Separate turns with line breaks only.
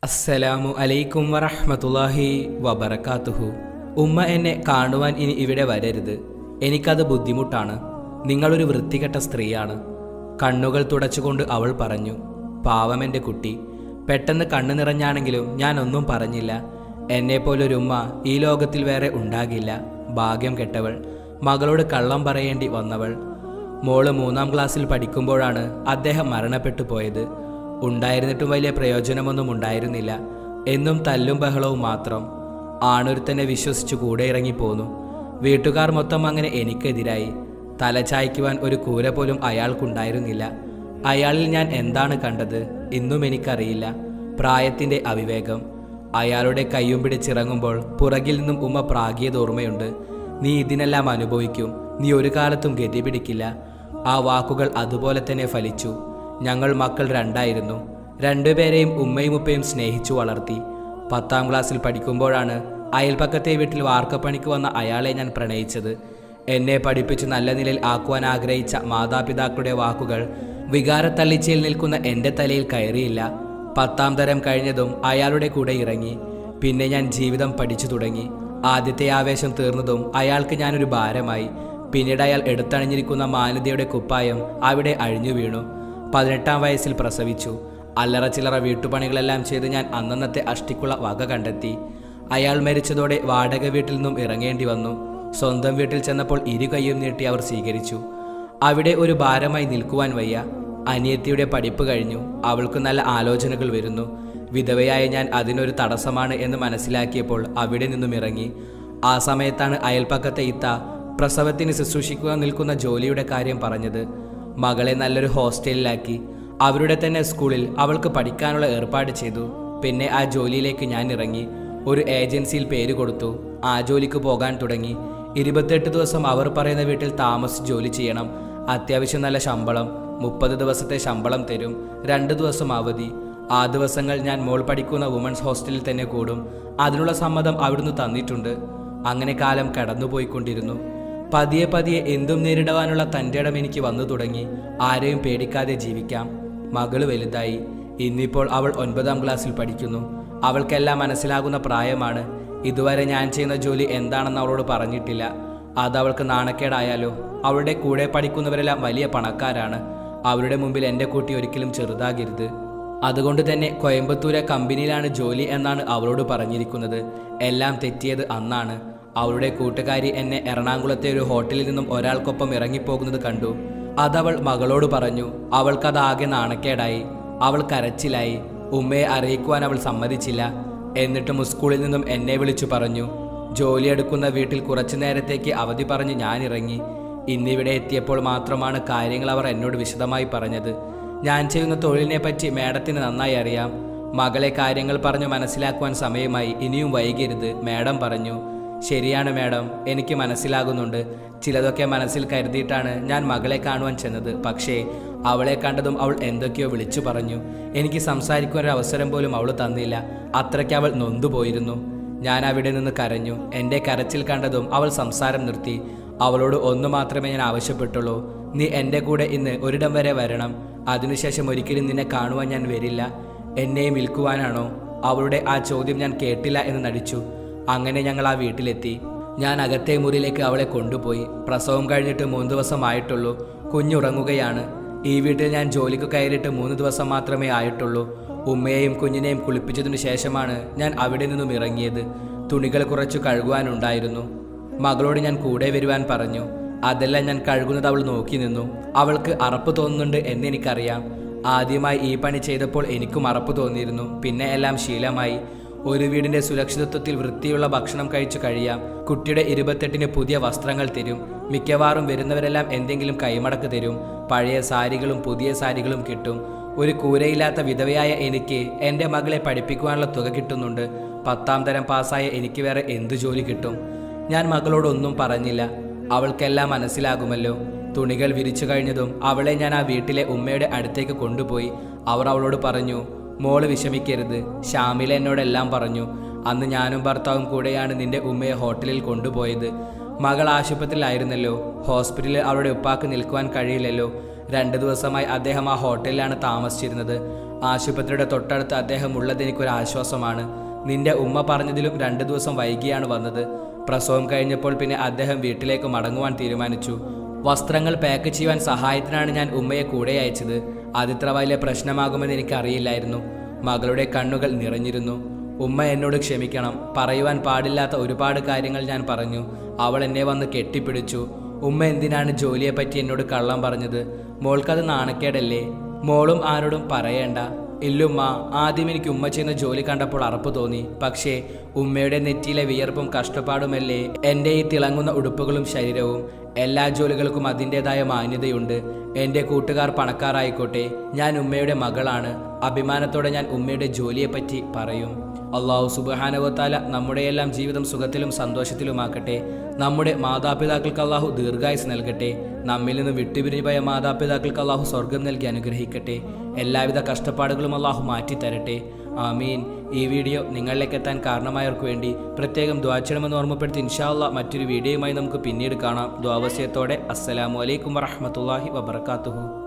അസ്സലാമു അലൈക്കും വറഹ്മത്തുള്ളാഹി വബറകാതുഹു ഉമ്മ എന്നെ കാണുവാൻ ഇനി ഇവിടെ വരരുത് എനിക്കത് ബുദ്ധിമുട്ടാണ് നിങ്ങളൊരു വൃത്തികെട്ട സ്ത്രീയാണ് കണ്ണുകൾ തുടച്ചുകൊണ്ട് അവൾ പറഞ്ഞു പാവമെൻ്റെ കുട്ടി പെട്ടെന്ന് കണ്ണു നിറഞ്ഞാണെങ്കിലും ഞാൻ ഒന്നും പറഞ്ഞില്ല എന്നെപ്പോലൊരു ഉമ്മ ഈ ലോകത്തിൽ വേറെ ഉണ്ടാകില്ല ഭാഗ്യം കെട്ടവൾ മകളോട് കള്ളം പറയേണ്ടി വന്നവൾ മോള് മൂന്നാം ക്ലാസ്സിൽ പഠിക്കുമ്പോഴാണ് അദ്ദേഹം മരണപ്പെട്ടു പോയത് ഉണ്ടായിരുന്നിട്ടും വലിയ പ്രയോജനമൊന്നും ഉണ്ടായിരുന്നില്ല എന്നും തല്ലും ബഹളവും മാത്രം ആണൊരുത്തനെ വിശ്വസിച്ചു കൂടെ ഇറങ്ങിപ്പോന്നു വീട്ടുകാർ മൊത്തം അങ്ങനെ എനിക്കെതിരായി തലചായ്ക്കുവാൻ ഒരു കൂര പോലും അയാൾക്കുണ്ടായിരുന്നില്ല അയാളിൽ ഞാൻ എന്താണ് കണ്ടത് ഇന്നും എനിക്കറിയില്ല പ്രായത്തിൻ്റെ അവിവേകം അയാളുടെ കയ്യും പിടിച്ചിറങ്ങുമ്പോൾ പുറകിൽ നിന്നും ഉമ്മ പ്രാഗിയത് ഓർമ്മയുണ്ട് നീ ഇതിനെല്ലാം അനുഭവിക്കും നീ ഒരു കാലത്തും ഗതി പിടിക്കില്ല ആ വാക്കുകൾ അതുപോലെ തന്നെ ഫലിച്ചു ഞങ്ങൾ മക്കൾ രണ്ടായിരുന്നു രണ്ടുപേരെയും ഉമ്മയും ഉപ്പയും സ്നേഹിച്ചു വളർത്തി പത്താം ക്ലാസ്സിൽ പഠിക്കുമ്പോഴാണ് അയൽപക്കത്തെ വീട്ടിൽ വാർക്കപ്പണിക്ക് വന്ന അയാളെ ഞാൻ പ്രണയിച്ചത് എന്നെ പഠിപ്പിച്ച് നല്ല നിലയിൽ ആക്കുവാൻ ആഗ്രഹിച്ച മാതാപിതാക്കളുടെ വാക്കുകൾ വികാരത്തള്ളിച്ചയിൽ നിൽക്കുന്ന എൻ്റെ തലയിൽ കയറിയില്ല പത്താം തരം കഴിഞ്ഞതും അയാളുടെ കൂടെ ഇറങ്ങി പിന്നെ ഞാൻ ജീവിതം പഠിച്ചു തുടങ്ങി ആദ്യത്തെ ആവേശം തീർന്നതും അയാൾക്ക് ഞാനൊരു ഭാരമായി പിന്നീട് അയാൾ എടുത്തണിഞ്ഞിരിക്കുന്ന മാന്യതയുടെ കുപ്പായം അവിടെ അഴിഞ്ഞു വീണു പതിനെട്ടാം വയസ്സിൽ പ്രസവിച്ചു അല്ലറ ചില്ലറ വീട്ടുപണികളെല്ലാം ചെയ്ത് ഞാൻ അന്നന്നത്തെ അഷ്ടിക്കുള്ള വക കണ്ടെത്തി അയാൾ മരിച്ചതോടെ വാടക വീട്ടിൽ നിന്നും ഇറങ്ങേണ്ടി വന്നു സ്വന്തം വീട്ടിൽ ചെന്നപ്പോൾ ഇരു കൈയും നീട്ടി അവർ സ്വീകരിച്ചു അവിടെ ഒരു ഭാരമായി നിൽക്കുവാൻ വയ്യ അനിയത്തിയുടെ പഠിപ്പ് കഴിഞ്ഞു അവൾക്ക് നല്ല ആലോചനകൾ വരുന്നു വിധവയായ ഞാൻ അതിനൊരു തടസ്സമാണ് എന്ന് മനസ്സിലാക്കിയപ്പോൾ അവിടെ നിന്നും ഇറങ്ങി ആ സമയത്താണ് അയൽപ്പക്കത്തെ ഇത്ത പ്രസവത്തിന് ശുശ്രൂഷിക്കുവാൻ നിൽക്കുന്ന ജോലിയുടെ കാര്യം പറഞ്ഞത് മകളെ നല്ലൊരു ഹോസ്റ്റലിലാക്കി അവരുടെ തന്നെ സ്കൂളിൽ അവൾക്ക് പഠിക്കാനുള്ള ഏർപ്പാട് ചെയ്തു പിന്നെ ആ ജോലിയിലേക്ക് ഞാൻ ഇറങ്ങി ഒരു ഏജൻസിയിൽ പേര് കൊടുത്തു ആ ജോലിക്ക് പോകാൻ തുടങ്ങി ഇരുപത്തെട്ട് ദിവസം അവർ പറയുന്ന വീട്ടിൽ താമസിച്ച് ജോലി ചെയ്യണം അത്യാവശ്യം നല്ല ശമ്പളം മുപ്പത് ദിവസത്തെ ശമ്പളം തരും രണ്ട് ദിവസം അവധി ആ ദിവസങ്ങൾ ഞാൻ മോൾ പഠിക്കുന്ന വുമൺസ് ഹോസ്റ്റലിൽ തന്നെ കൂടും അതിനുള്ള സമ്മതം അവിടുന്ന് തന്നിട്ടുണ്ട് അങ്ങനെ കാലം കടന്നുപോയിക്കൊണ്ടിരുന്നു പതിയെ പതിയെ എന്തും നേരിടുവാനുള്ള തൻ്റെ ഇടം എനിക്ക് വന്നു തുടങ്ങി ആരെയും പേടിക്കാതെ ജീവിക്കാം മകള് വലുതായി ഇന്നിപ്പോൾ അവൾ ഒൻപതാം ക്ലാസ്സിൽ പഠിക്കുന്നു അവൾക്കെല്ലാം മനസ്സിലാകുന്ന പ്രായമാണ് ഇതുവരെ ഞാൻ ചെയ്യുന്ന ജോലി എന്താണെന്ന് അവളോട് പറഞ്ഞിട്ടില്ല അത് അവൾക്ക് നാണക്കേടായാലോ അവളുടെ കൂടെ പഠിക്കുന്നവരെല്ലാം വലിയ പണക്കാരാണ് അവരുടെ മുമ്പിൽ എൻ്റെ കുട്ടി ഒരിക്കലും ചെറുതാകരുത് അതുകൊണ്ട് തന്നെ കോയമ്പത്തൂരെ കമ്പനിയിലാണ് ജോലി എന്നാണ് അവളോട് പറഞ്ഞിരിക്കുന്നത് എല്ലാം തെറ്റിയത് അന്നാണ് അവളുടെ കൂട്ടുകാരി എന്നെ എറണാകുളത്തെ ഒരു ഹോട്ടലിൽ നിന്നും ഒരാൾക്കൊപ്പം ഇറങ്ങിപ്പോകുന്നത് കണ്ടു അതവൾ മകളോട് പറഞ്ഞു അവൾക്കതാകെ നാണക്കേടായി അവൾ കരച്ചിലായി ഉമ്മയെ അറിയിക്കുവാൻ അവൾ സമ്മതിച്ചില്ല എന്നിട്ടും സ്കൂളിൽ നിന്നും എന്നെ വിളിച്ചു പറഞ്ഞു ജോലിയെടുക്കുന്ന വീട്ടിൽ കുറച്ചു നേരത്തേക്ക് അവധി പറഞ്ഞ് ഞാൻ ഇറങ്ങി ഇന്നിവിടെ എത്തിയപ്പോൾ മാത്രമാണ് കാര്യങ്ങൾ അവർ എന്നോട് വിശദമായി പറഞ്ഞത് ഞാൻ ചെയ്യുന്ന തൊഴിലിനെ പറ്റി മേഡത്തിന് നന്നായി അറിയാം മകളെ കാര്യങ്ങൾ പറഞ്ഞു മനസ്സിലാക്കുവാൻ സമയമായി ഇനിയും വൈകരുത് മേഡം പറഞ്ഞു ശരിയാണ് മേഡം എനിക്ക് മനസ്സിലാകുന്നുണ്ട് ചിലതൊക്കെ മനസ്സിൽ കരുതിയിട്ടാണ് ഞാൻ മകളെ കാണുവാൻ ചെന്നത് പക്ഷേ അവളെ കണ്ടതും അവൾ എന്തൊക്കെയോ വിളിച്ചു പറഞ്ഞു എനിക്ക് സംസാരിക്കുവാൻ ഒരു അവസരം പോലും അവൾ തന്നില്ല അത്രയ്ക്ക് അവൾ നൊന്തുപോയിരുന്നു ഞാൻ അവിടെ നിന്ന് കരഞ്ഞു എൻ്റെ കരച്ചിൽ കണ്ടതും അവൾ സംസാരം നിർത്തി അവളോട് ഒന്നു മാത്രമേ ഞാൻ ആവശ്യപ്പെട്ടുള്ളൂ നീ എൻ്റെ കൂടെ ഇന്ന് ഒരിടം വരെ വരണം അതിനുശേഷം ഒരിക്കലും നിന്നെ കാണുവാൻ ഞാൻ വരില്ല എന്നെയും വിൽക്കുവാനാണോ അവളുടെ ആ ചോദ്യം ഞാൻ കേട്ടില്ല എന്ന് നടിച്ചു അങ്ങനെ ഞങ്ങൾ ആ വീട്ടിലെത്തി ഞാൻ അകത്തെ മുറിയിലേക്ക് അവളെ കൊണ്ടുപോയി പ്രസവം കഴിഞ്ഞിട്ട് മൂന്ന് ദിവസമായിട്ടുള്ളൂ കുഞ്ഞുറങ്ങുകയാണ് ഈ വീട്ടിൽ ഞാൻ ജോലിക്ക് കയറിയിട്ട് മൂന്ന് ദിവസം മാത്രമേ ആയിട്ടുള്ളൂ ഉമ്മയെയും കുഞ്ഞിനെയും കുളിപ്പിച്ചതിനു ശേഷമാണ് ഞാൻ അവിടെ നിന്നും ഇറങ്ങിയത് തുണികൾ കുറച്ചു കഴുകുവാനുണ്ടായിരുന്നു മകളോട് ഞാൻ കൂടെ വരുവാൻ പറഞ്ഞു അതെല്ലാം ഞാൻ കഴുകുന്നത് അവൾ നോക്കി നിന്നു അവൾക്ക് അറപ്പ് തോന്നുന്നുണ്ട് എന്നെനിക്കറിയാം ആദ്യമായി ഈ പണി ചെയ്തപ്പോൾ എനിക്കും അറപ്പ് തോന്നിയിരുന്നു പിന്നെ എല്ലാം ശീലമായി ഒരു വീടിന്റെ സുരക്ഷിതത്വത്തിൽ വൃത്തിയുള്ള ഭക്ഷണം കഴിച്ചു കഴിയാം കുട്ടിയുടെ ഇരുപത്തെട്ടിന് പുതിയ വസ്ത്രങ്ങൾ തരും മിക്കവാറും വരുന്നവരെല്ലാം എന്തെങ്കിലും കൈമടക്ക് തരും പഴയ സാരികളും പുതിയ സാരികളും കിട്ടും ഒരു കൂരയില്ലാത്ത വിധവയായ എനിക്ക് എൻ്റെ മകളെ പഠിപ്പിക്കുവാനുള്ള തുക കിട്ടുന്നുണ്ട് പത്താം തരം പാസ്സായ എനിക്ക് വേറെ എന്തു ജോലി കിട്ടും ഞാൻ മകളോടൊന്നും പറഞ്ഞില്ല അവൾക്കെല്ലാം മനസ്സിലാകുമല്ലോ തുണികൾ വിരിച്ചു കഴിഞ്ഞതും അവളെ ഞാൻ ആ വീട്ടിലെ ഉമ്മയുടെ അടുത്തേക്ക് കൊണ്ടുപോയി അവർ അവളോട് പറഞ്ഞു മോള് വിഷമിക്കരുത് ഷാമില എന്നോടെല്ലാം പറഞ്ഞു അന്ന് ഞാനും ഭർത്താവും കൂടെയാണ് നിന്റെ ഉമ്മയെ ഹോട്ടലിൽ കൊണ്ടുപോയത് മകൾ ആശുപത്രിയിലായിരുന്നല്ലോ ഹോസ്പിറ്റലിൽ അവളുടെ ഉപ്പാക്ക് നിൽക്കുവാൻ കഴിയില്ലല്ലോ രണ്ട് ദിവസമായി അദ്ദേഹം ആ ഹോട്ടലിലാണ് താമസിച്ചിരുന്നത് ആശുപത്രിയുടെ തൊട്ടടുത്ത് അദ്ദേഹം ഉള്ളത് എനിക്കൊരു ആശ്വാസമാണ് നിന്റെ ഉമ്മ പറഞ്ഞതിലും രണ്ട് ദിവസം വൈകിയാണ് വന്നത് പ്രസവം കഴിഞ്ഞപ്പോൾ പിന്നെ അദ്ദേഹം വീട്ടിലേക്ക് മടങ്ങുവാൻ തീരുമാനിച്ചു വസ്ത്രങ്ങൾ പാക്ക് ചെയ്യുവാൻ സഹായത്തിനാണ് ഞാൻ ഉമ്മയെ കൂടെ അയച്ചത് അതിത്ര വലിയ പ്രശ്നമാകുമെന്ന് എനിക്കറിയില്ലായിരുന്നു മകളുടെ കണ്ണുകൾ നിറഞ്ഞിരുന്നു ഉമ്മ എന്നോട് ക്ഷമിക്കണം പറയുവാൻ പാടില്ലാത്ത ഒരുപാട് കാര്യങ്ങൾ ഞാൻ പറഞ്ഞു അവൾ എന്നെ വന്ന് കെട്ടിപ്പിടിച്ചു ഉമ്മ എന്തിനാണ് ജോലിയെപ്പറ്റി എന്നോട് കള്ളം പറഞ്ഞത് മോൾക്കത് നാണക്കേടല്ലേ മോളും ആരോടും പറയേണ്ട ഇല്ലുമ്മ ആദ്യം എനിക്ക് ഉമ്മ ചെയ്യുന്ന ജോലി കണ്ടപ്പോൾ അറപ്പ് തോന്നി പക്ഷേ ഉമ്മയുടെ നെറ്റിയിലെ വിയർപ്പും കഷ്ടപ്പാടുമല്ലേ എൻ്റെ ഈ തിളങ്ങുന്ന ഉടുപ്പുകളും ശരീരവും എല്ലാ ജോലികൾക്കും അതിൻ്റെതായ മാന്യതയുണ്ട് എൻ്റെ കൂട്ടുകാർ പണക്കാരായിക്കോട്ടെ ഞാൻ ഉമ്മയുടെ മകളാണ് അഭിമാനത്തോടെ ഞാൻ ഉമ്മയുടെ ജോലിയെപ്പറ്റി പറയും അള്ളാഹു സുബാനവത്താല നമ്മുടെയെല്ലാം ജീവിതം സുഖത്തിലും സന്തോഷത്തിലുമാക്കട്ടെ നമ്മുടെ മാതാപിതാക്കൾക്ക് അള്ളാഹു ദീർഘായുസ് നൽകട്ടെ നമ്മിൽ നിന്ന് വിട്ടുപിരിഞ്ഞു പോയ മാതാപിതാക്കൾക്ക് അള്ളാഹു സ്വർഗം നൽകി അനുഗ്രഹിക്കട്ടെ എല്ലാവിധ കഷ്ടപ്പാടുകളും അള്ളാഹു മാറ്റിത്തരട്ടെ ആമീൻ ഈ വീഡിയോ നിങ്ങളിലേക്ക് എത്താൻ കാരണമായവർക്ക് വേണ്ടി പ്രത്യേകം ദ്വാചണമെന്ന് ഓർമ്മപ്പെടുത്തി ഇൻഷാല്ല മറ്റൊരു വീഡിയോയുമായി നമുക്ക് പിന്നീട് കാണാം ദ്വാവസ്യത്തോടെ അസ്സലാമു അലൈക്കും വറഹമത്തല്ലാഹി വബർക്കാത്തുഹു